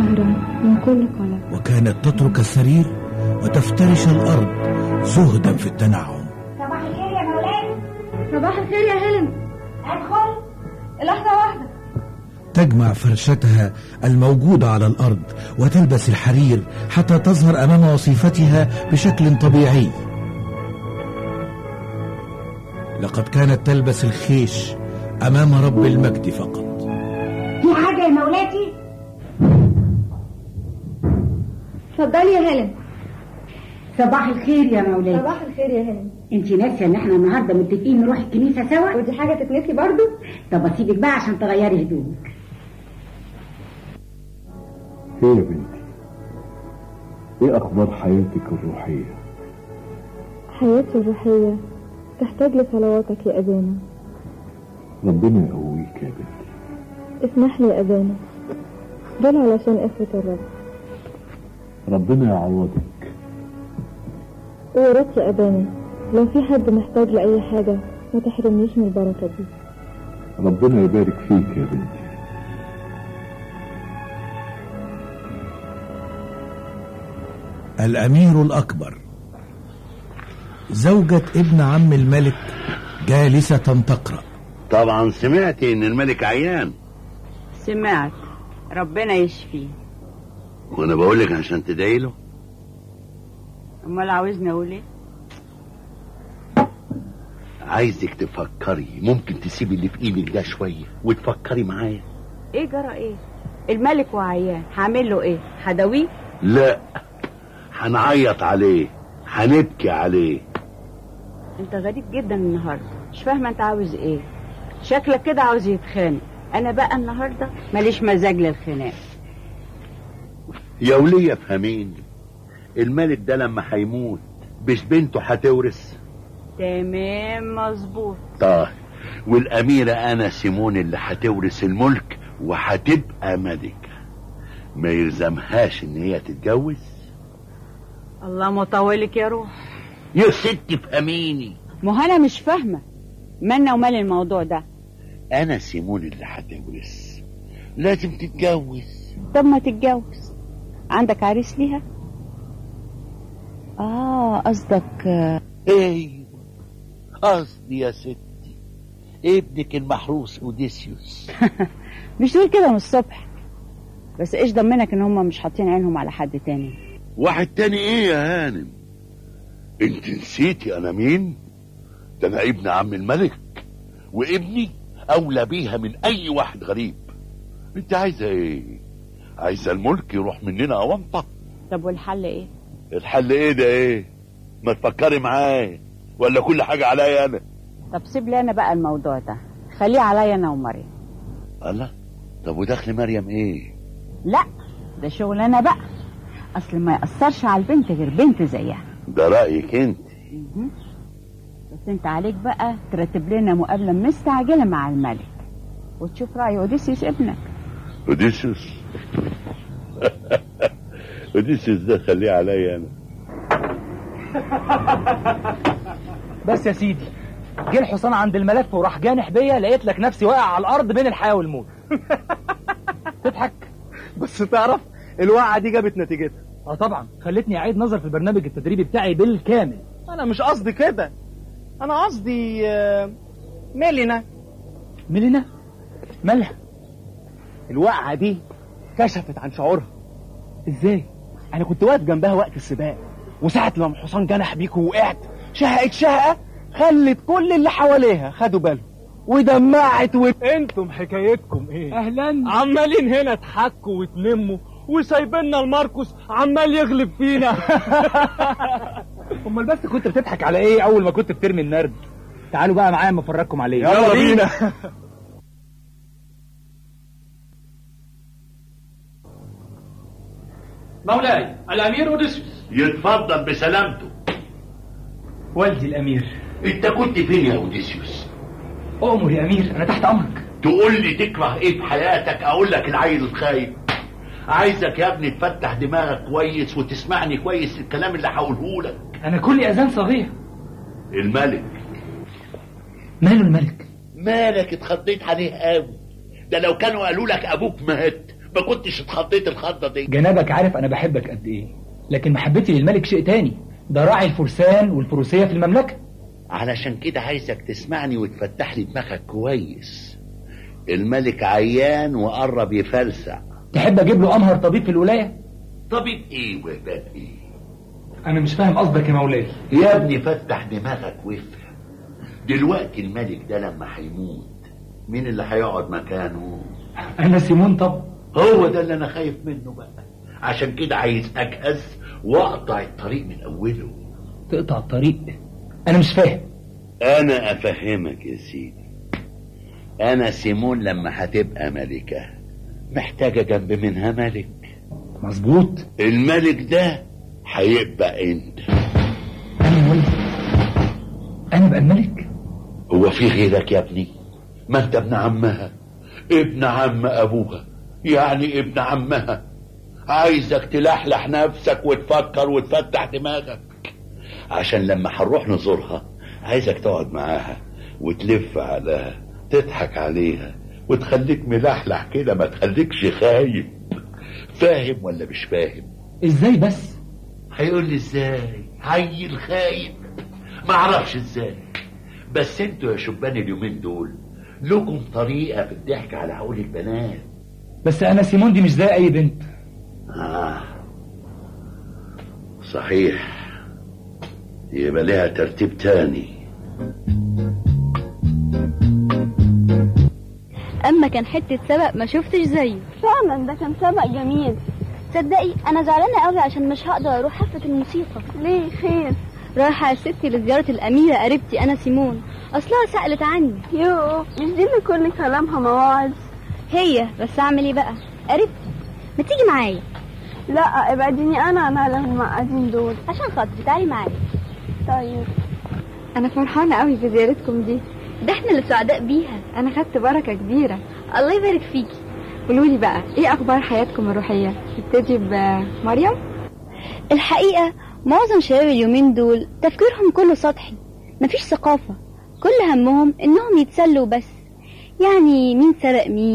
طاهرا من كل قلق وكانت تترك السرير وتفترش الأرض زهدا في التنعم صباح الخير يا مولاي صباح الخير يا هيلين ادخل لحظة واحدة تجمع فرشتها الموجودة على الأرض وتلبس الحرير حتى تظهر أمام وصيفتها بشكل طبيعي لقد كانت تلبس الخيش أمام رب المجد فقط في حاجة يا مولاتي اتفضلي يا هيلين صباح الخير يا مولاي صباح الخير يا هيلين انت ناسيه ان احنا النهارده متفقين نروح الكنيسه سوا ودي حاجة تتنسي برضو طب اسيبك بقى عشان تغيري هدومك ايه يا بنتي ايه اخبار حياتك الروحيه حياتي الروحية تحتاج لصلواتك يا أبانا ربنا يقويك يا بنتي اسمح لي يا أبانا دول علشان إخوة الرب ربنا يعوضك وياريت يا أبانا لو في حد محتاج لأي حاجة ما تحرمنيش من البركة دي ربنا يبارك فيك يا بنتي الأمير الأكبر زوجة ابن عم الملك جالسة تقرأ طبعا سمعتي ان الملك عيان سمعت ربنا يشفيه وانا بقول لك عشان تدعي له امال عاوزني اقول ايه عايزك تفكري ممكن تسيبي اللي في ايدك ده شويه وتفكري معايا ايه جرى ايه الملك وعيان هعمل له ايه هداويه لا هنعيط عليه هنبكي عليه انت غريب جدا النهارده مش فاهمه انت عاوز ايه شكلك كده عاوز يتخانق انا بقى النهارده ماليش مزاج للخناق يا ولية فهميني الملك ده لما هيموت مش بنته هتورث تمام مظبوط طيب والأميرة أنا سيمون اللي هتورث الملك وهتبقى ملكة ما يلزمهاش إن هي تتجوز الله مطولك يا روح يا ستي فهميني ما هو انا مش فاهمه مالنا ومال الموضوع ده أنا سيمون اللي هتورث لازم تتجوز طب ما تتجوز عندك عريس ليها اه قصدك آه، ايوه قصدي يا ستي ابنك المحروس اوديسيوس مش تقول كده من الصبح بس ايش ضمنك ان هم مش حاطين عينهم على حد تاني واحد تاني ايه يا هانم انت نسيتي انا مين ده انا ابن عم الملك وابني اولى بيها من اي واحد غريب انت عايزه ايه عايزه الملك يروح مننا اونطه طب والحل ايه الحل ايه ده ايه ما تفكري معايا ولا كل حاجه عليا انا طب سيب لي انا بقى الموضوع ده خليه عليا انا ومريم الله طب ودخل مريم ايه لا ده شغل انا بقى اصل ما يأثرش على البنت غير بنت زيها ده رايك انت بس انت عليك بقى ترتب لنا مقابله مستعجله مع الملك وتشوف راي اوديسيوس ابنك اوديسيوس اوديسيوس ده خليه عليا انا بس يا سيدي جه الحصان عند الملف وراح جانح بيا لقيت لك نفسي واقع على الارض بين الحياه والموت تضحك بس تعرف الوقعة دي جابت نتيجتها اه طبعا خلتني اعيد نظر في البرنامج التدريبي بتاعي بالكامل انا مش قصدي كده انا قصدي آه، ميلينا ميلينا مالها الوقعة دي كشفت عن شعورها ازاي انا كنت واقف جنبها وقت السباق وساعة لما الحصان جنح بيك ووقعت شهقت شهقة خلت كل اللي حواليها خدوا بالهم ودمعت و... انتم حكايتكم ايه اهلا عمالين هنا تحكوا وتلموا وسايبيننا الماركوس عمال يغلب فينا امال بس كنت بتضحك على ايه اول ما كنت بترمي النرد تعالوا بقى معايا اما افرجكم عليه يلا بينا مولاي الامير اوديسيوس يتفضل بسلامته والدي الامير انت كنت فين يا اوديسيوس اؤمر يا امير انا تحت امرك تقول لي تكره ايه في حياتك اقول لك العيل الخايب عايزك يا ابني تفتح دماغك كويس وتسمعني كويس الكلام اللي هقوله لك انا كل اذان صغير الملك ماله الملك مالك اتخضيت عليه قوي ده لو كانوا قالوا لك ابوك مات ما كنتش اتخضيت الخضه دي جنابك عارف انا بحبك قد ايه لكن محبتي للملك شيء تاني ده راعي الفرسان والفروسيه في المملكه علشان كده عايزك تسمعني وتفتح لي دماغك كويس الملك عيان وقرب يفلسع تحب اجيب له امهر طبيب في الولايه طبيب ايه وهبات ايه انا مش فاهم قصدك يا مولاي يا ابني فتح دماغك وافهم دلوقتي الملك ده لما هيموت مين اللي هيقعد مكانه انا سيمون طب هو ده اللي انا خايف منه بقى عشان كده عايز اجهز واقطع الطريق من اوله تقطع الطريق انا مش فاهم انا افهمك يا سيدي انا سيمون لما هتبقى ملكة محتاجة جنب منها ملك مظبوط الملك ده هيبقى انت انا ولد انا بقى الملك هو في غيرك يا ابني ما انت ابن عمها ابن عم ابوها يعني ابن عمها عايزك تلحلح نفسك وتفكر وتفتح دماغك عشان لما هنروح نزورها عايزك تقعد معاها وتلف عليها تضحك عليها وتخليك ملحلح كده ما تخليكش خايف فاهم ولا مش فاهم ازاي بس هيقول لي ازاي عيل خايف ما اعرفش ازاي بس انتوا يا شبان اليومين دول لكم طريقة في الضحك على عقول البنات بس انا سيمون دي مش زي اي بنت آه صحيح يبقى لها ترتيب تاني اما كان حته سبق ما شفتش زيه فعلا ده كان سبق جميل تصدقي انا زعلانه قوي عشان مش هقدر اروح حفله الموسيقى ليه خير رايحه يا ستي لزياره الاميره قريبتي انا سيمون اصلها سالت عني يوه مش دي اللي كل كلامها مواعظ هي بس اعمل ايه بقى قريبتي ما تيجي معايا لا ابعديني انا عن على المقادين دول عشان خاطري تعالي معايا طيب انا فرحانه قوي بزيارتكم دي ده احنا اللي سعداء بيها انا خدت بركه كبيره الله يبارك فيكي قولوا لي بقى ايه اخبار حياتكم الروحيه نبتدي بمريم الحقيقه معظم شباب اليومين دول تفكيرهم كله سطحي مفيش ثقافه كل همهم انهم يتسلوا بس يعني مين سرق مين